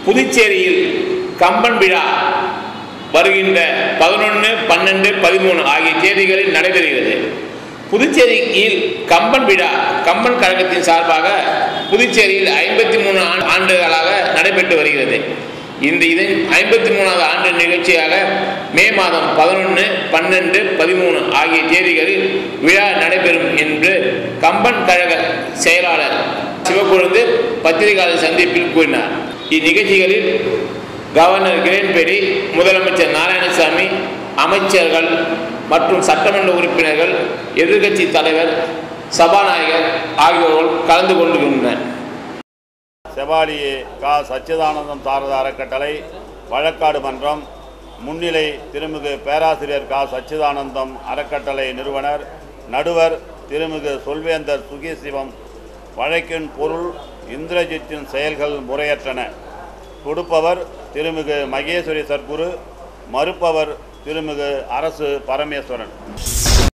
புதுச்சேரியில் கம்பன் விழா வருகின்ற பதினொன்று பன்னெண்டு பதிமூணு ஆகிய தேதிகளில் நடைபெறுகிறது புதுச்சேரியில் கம்பன் விழா கம்பன் கழகத்தின் சார்பாக புதுச்சேரியில் ஐம்பத்தி மூணு ஆண்டுகளாக நடைபெற்று வருகிறது இந்த இதன் ஐம்பத்தி மூணாவது ஆண்டு நிகழ்ச்சியாக மே மாதம் பதினொன்று பன்னெண்டு பதிமூணு ஆகிய தேதிகளில் விழா நடைபெறும் என்று கம்பன் கழக செயலாளர் சிவக்குழுந்து பத்திரிகையாளர் சந்திப்பில் கூறினார் இந்நிகழ்ச்சிகளில் கவர்னர் கிரண்பேடி முதலமைச்சர் நாராயணசாமி அமைச்சர்கள் மற்றும் சட்டமன்ற உறுப்பினர்கள் எதிர்க்கட்சி தலைவர் சபாநாயகர் ஆகியோர்கள் கலந்து கொண்டிருந்தனர் செவாலி கா சச்சிதானந்தம் சாரத அறக்கட்டளை வழக்காடு மன்றம் முன்னிலை திருமிகு பேராசிரியர் கா சச்சிதானந்தம் அறக்கட்டளை நிறுவனர் நடுவர் திருமிகு சொல்வேந்தர் சுகீசிவம் வழக்கின் பொருள் இந்திரஜித்தின் செயல்கள் முறையற்றன கொடுப்பவர் திருமிகு மகேஸ்வரி சர்க்குரு மறுப்பவர் திருமிகு அரசு பரமேஸ்வரன்